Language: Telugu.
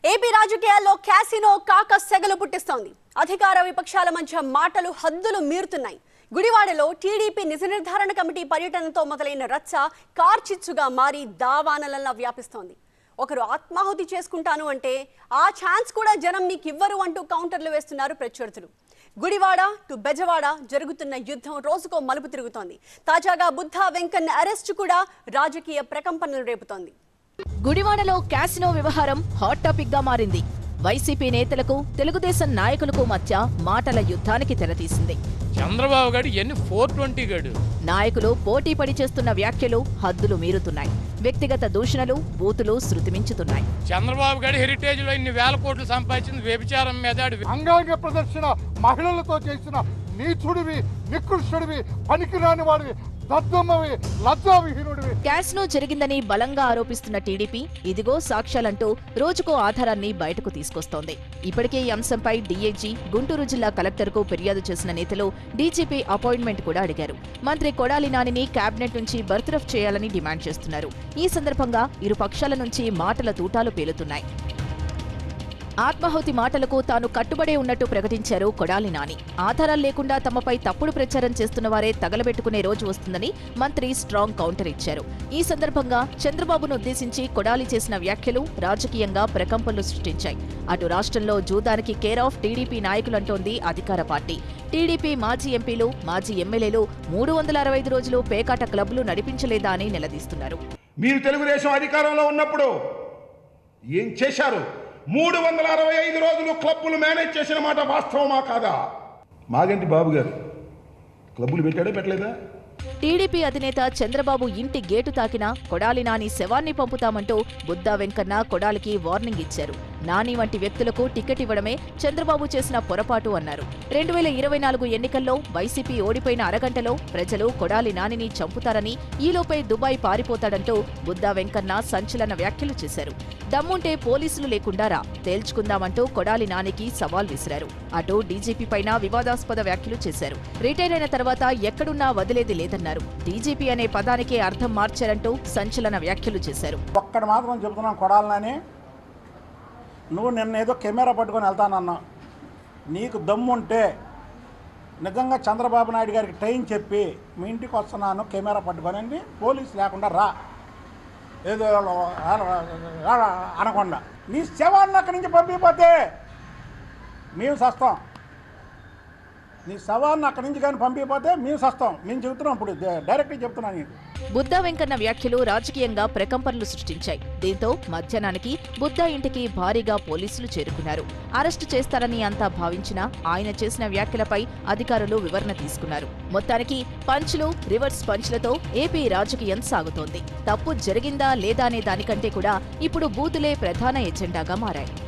ఏపీ రాజకీయాల్లో క్యాసినో కాక సెగలు పుట్టిస్తోంది అధికార విపక్షాల మధ్య మాటలు హద్దులు మీరుతున్నాయి గుడివాడలో టీడీపీ నిజ నిర్ధారణ కమిటీ పర్యటనతో మొదలైన రచ్చ కార్చిచ్చుగా మారి దావానలలా వ్యాపిస్తోంది ఒకరు ఆత్మాహుతి చేసుకుంటాను అంటే ఆ ఛాన్స్ కూడా జనం మీకు ఇవ్వరు అంటూ కౌంటర్లు వేస్తున్నారు ప్రత్యర్థులు గుడివాడ టు బెజవాడ జరుగుతున్న యుద్ధం రోజుకో మలుపు తిరుగుతోంది తాజాగా బుద్ధా వెంకన్న అరెస్టు కూడా రాజకీయ ప్రకంపనలు రేపుతోంది గుడివాడలో క్యాసినో వ్యవహారం హాట్ టాపిక్ గా మారింది వైసీపీ నేతలకు తెలుగుదేశం నాయకులకు మధ్య మాటల యుద్ధానికి తెరతీసింది చంద్రబాబు గారు ఎన్ని ఫోర్ ట్వంటీ గాడు నాయకులు పోటీ పడి చేస్తున్న వ్యాఖ్యలు హద్దులు మీరుతున్నాయి వ్యక్తిగత దూషణలు బూతులు శృతిమించుతున్నాయి చంద్రబాబు గారి హెరిటేజ్ లో ఇన్ని వేల కోట్లు సంపాదించింది వ్యభిచారం మీద ఆడు అంగాంగ ప్రదర్శన మహిళలతో చేసిన నీచుడివి నికృష్టుడివి పనికిరాని వాడివి దద్దమ్మవి లజ్జావిహీనుడివి క్యాసినో జరిగిందని బలంగా ఆరోపిస్తున్న టీడీపీ ఇదిగో సాక్ష్యాలంటూ రోజుకో ఆధారాన్ని బయటకు తీసుకొస్తోంది ఇప్పటికే ఈ అంశంపై డీఐజీ గుంటూరు జిల్లా కలెక్టర్కు ఫిర్యాదు చేసిన నేతలు డీజీపీ అపాయింట్మెంట్ కూడా అడిగారు మంత్రి కొడాలి నానిని కేబినెట్ నుంచి బర్తరఫ్ చేయాలని డిమాండ్ చేస్తున్నారు ఈ సందర్భంగా ఇరు పక్షాల నుంచి మాటల తూటాలు పేలుతున్నాయి ఆత్మాహుతి మాటలకు తాను కట్టుబడే ఉన్నట్టు ప్రకటించారు కొడాలి నాని ఆధారాలు లేకుండా తమపై తప్పుడు ప్రచారం చేస్తున్న వారే తగలబెట్టుకునే రోజు వస్తుందని మంత్రి స్ట్రాంగ్ కౌంటర్ ఇచ్చారు ఈ సందర్భంగా చంద్రబాబును ఉద్దేశించి కొడాలి చేసిన వ్యాఖ్యలు రాజకీయంగా ప్రకంపనలు సృష్టించాయి అటు రాష్ట్రంలో జూదానికి కేర్ ఆఫ్ టీడీపీ నాయకులంటోంది అధికార పార్టీ టీడీపీ మాజీ ఎంపీలు మాజీ ఎమ్మెల్యేలు మూడు వందల అరవై ఐదు రోజులు పేకాట క్లబ్లు నడిపించలేదా అని నిలదీస్తున్నారు మీరు తెలుగుదేశం అధికారంలో ఉన్నప్పుడు ఏం చేశారు మూడు వందల అరవై ఐదు రోజులు క్లబ్బులు మేనేజ్ చేసిన మాట వాస్తవమా కాదా మాగంటి బాబు గారు క్లబ్బులు పెట్టాడే పెట్టలేదా టీడీపీ అధినేత చంద్రబాబు ఇంటి గేటు తాకినా కొడాలి నాని శవాన్ని పంపుతామంటూ బుద్దా వెంకన్న కొడాలికి వార్నింగ్ ఇచ్చారు నాని వంటి వ్యక్తులకు టికెట్ ఇవ్వడమే చంద్రబాబు చేసిన పొరపాటు అన్నారు రెండు వేల ఇరవై నాలుగు ఎన్నికల్లో వైసీపీ ఓడిపోయిన అరగంటలో ప్రజలు కొడాలి నానిని చంపుతారని ఈలోపై దుబాయ్ పారిపోతాడంటూ బుద్దా వెంకన్న సంచలన వ్యాఖ్యలు చేశారు దమ్ముంటే పోలీసులు లేకుండా రా తేల్చుకుందామంటూ కొడాలి నానికి సవాల్ విసిరారు అటు డీజీపీ పైన వివాదాస్పద వ్యాఖ్యలు చేశారు రిటైర్ అయిన తర్వాత ఎక్కడున్నా వదిలేది లేదన్నారు డీజీపీ అనే పదానికే అర్థం మార్చారంటూ సంచలన వ్యాఖ్యలు చేశారు ఒక్కటి మాత్రం చెబుతున్నాను కొడాలని నువ్వు నిన్న ఏదో కెమెరా పట్టుకొని వెళ్తానన్నా నీకు దమ్ముంటే నిజంగా చంద్రబాబు నాయుడు గారికి టైం చెప్పి మీ ఇంటికి వస్తున్నాను కెమెరా పట్టుకొని అని పోలీస్ లేకుండా రా ఏదో అనకుండా నీ శవాన్ని అక్కడి నుంచి పంపిపోతే మేము సస్తాం నీ శవాన్ని అక్కడి నుంచి కానీ పంపిపోతే మేము సస్తాం మేము చెబుతున్నాం ఇప్పుడు డైరెక్ట్గా చెప్తున్నాను నీకు బుద్ధా వెంకన్న వ్యాఖ్యలు రాజకీయంగా ప్రకంపనలు సృష్టించాయి దీంతో మధ్యాహ్నానికి బుద్ధా ఇంటికి భారీగా పోలీసులు చేరుకున్నారు అరెస్టు చేస్తారని అంతా భావించినా ఆయన చేసిన వ్యాఖ్యలపై అధికారులు వివరణ తీసుకున్నారు మొత్తానికి పంచ్లు రివర్స్ పంచ్లతో ఏపీ రాజకీయం సాగుతోంది తప్పు జరిగిందా లేదా అనే దానికంటే కూడా ఇప్పుడు బూతులే ప్రధాన ఎజెండాగా మారాయి